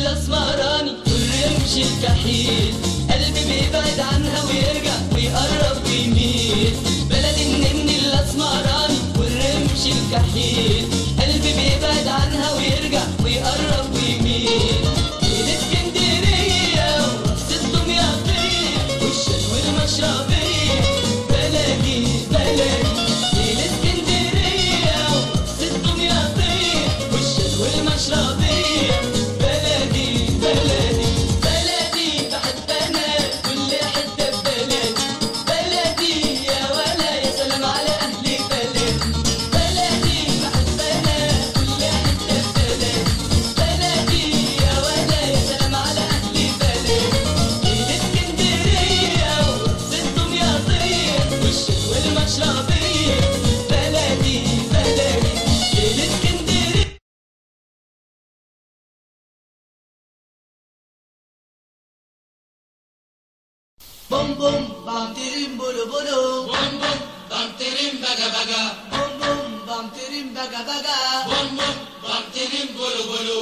الاسمراني والرمش الكحيل قلبي بيبعد عنها ويرجع ويقرب ويميل بلد النن الاسمراني والرمش الكحيل قلبي بيبعد عنها ويرجع ويقرب ويميل ليل اسكندريه ورقص الدمياطيه والشلو المشربيه بلدي بلدي ليل اسكندريه ورقص الدمياطيه والشلو المشربيه بلدي بلدي بلدي بحب انا كل حته ببلدي بلدي يا ولا يا سلام على اهل بلدي بلدي بحب انا كل حته ببلدي بلدي يا ولا يا سلام على اهل بلدي ليل اسكندريه ورقص الدمياطيه والشلو المشربيه بلدي بلدي ليل اسكندريه Bom bom bam tirim bulu bulu. Bom bom bam tirim baga baga. Bom bom bam tirim baga baga. Bom bom bam tirim bulu bulu.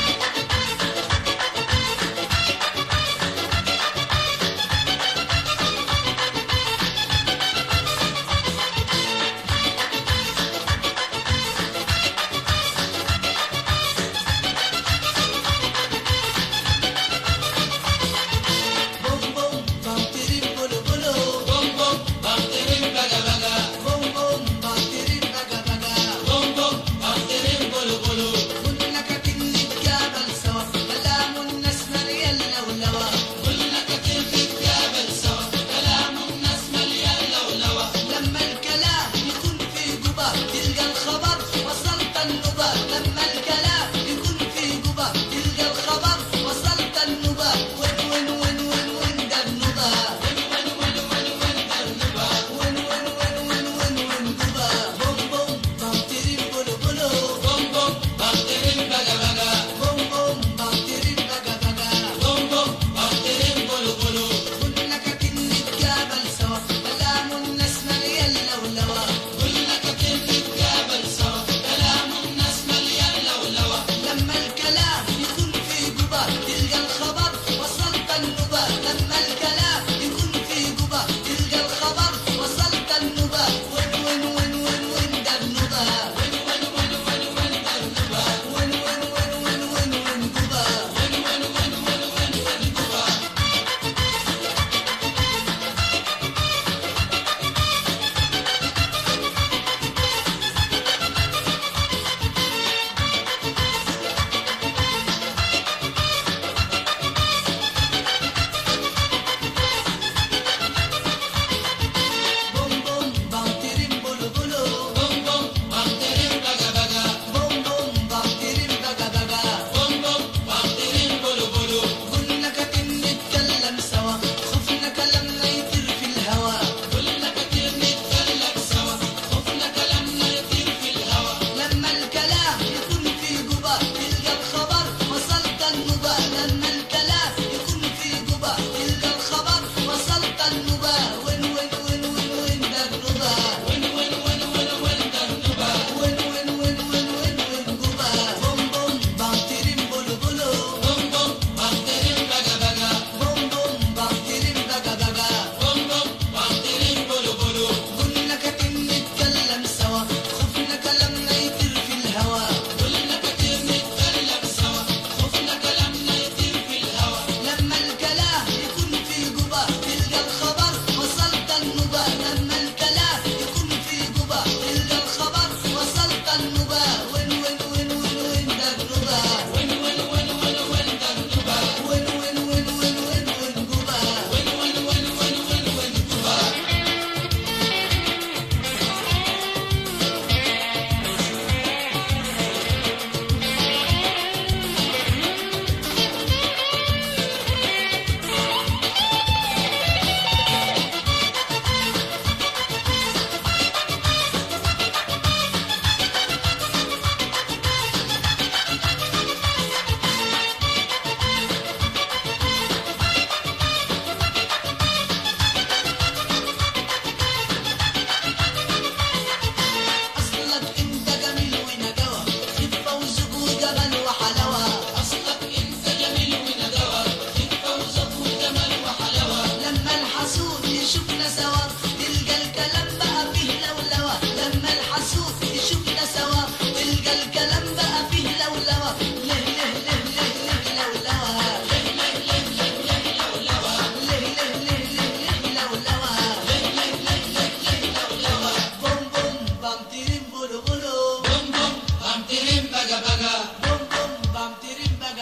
Bom bom bam tirim bulu bulu. Bom bom bam tirim baga baga. Bom bom bam tirim baga baga. Bom bom bam tirim bulu bulu. Kunna kakin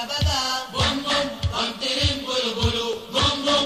baga baga. Bum bum, bum tirim bulu bulu. Bum bum.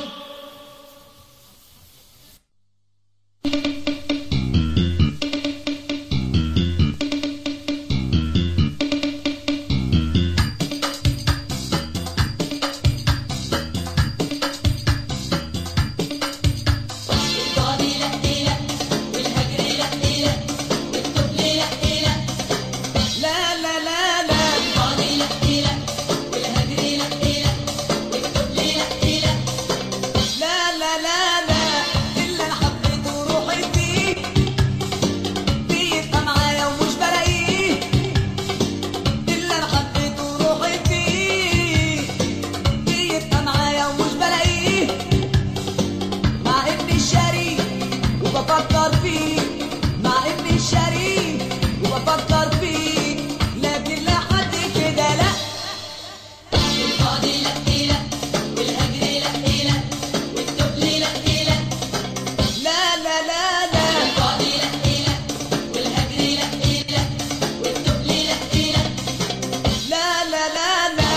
البعد لا إله والهجر لا إله والطفل لا إله لا لا لا لا. البعد لا إله والهجر لا إله والطفل لا إله لا لا لا لا. إلا أنا حبيته روحي فيه. بيبقى معايا ومش بلاقيه. إلا أنا حبيته روحي فيه. بيبقى معايا ومش بلاقيه. مع إني شريك وبفكر فيه. مع إني شريك وبفكر فيه. لكن لحد كده لأ. البعد لا إله والهجر لا إله والطفل لا إله لا لا لا لا. البعد لا إله والهجر لا إله والطفل لا إله لا لا لا لا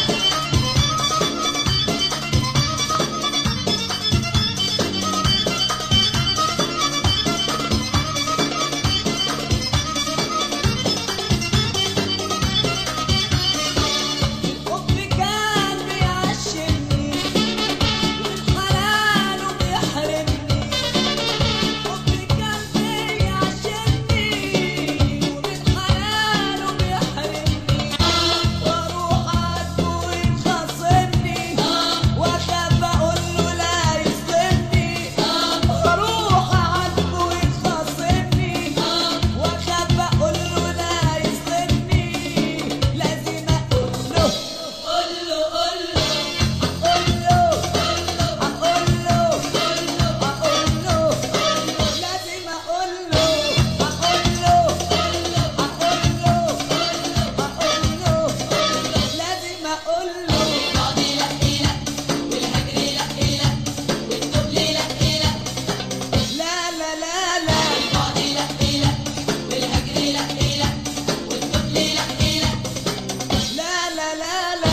الحب كان بيعشمني والحلال وبيحرمني الحب كان بيعشمني والحلال وبيحرمني واروح عنده ويخاصمني واخاف اقول له لا يظلمني واروح عنده ويخاصمني واخاف اقول له لا يظلمني لازم اقول له قول له قول له اقول له اقول له اقول له لازم اقول له اقول له اقول له اقول له لازم اقول له البعد لا إله والهجر لا إله والطفل لا إله لا لا لا لا البعد لا إله والهجر لا إله والطفل لا إله لا لا لا لا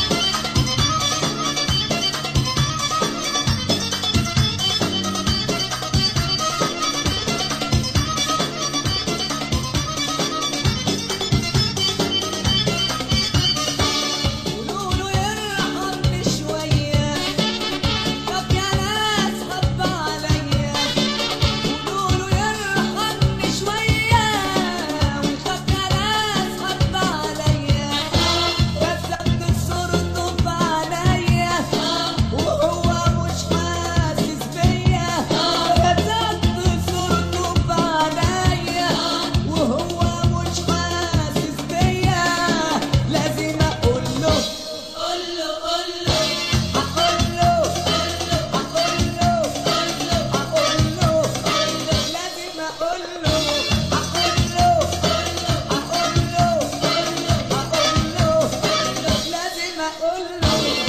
قولوا له يرحمني شوية طب يا ناس خف عليا قولوا له يرحمني شوية ويخاف يا ناس خف عليا كسبت صورته بعينيا وهو مش حاسس بيا كسبت صورته بعينيا وهو مش حاسس بيا لازم اقول له قول له قول له اقول له اقول له اقول له لازم اقول له اقول له اقول له اقول له لازم اقول له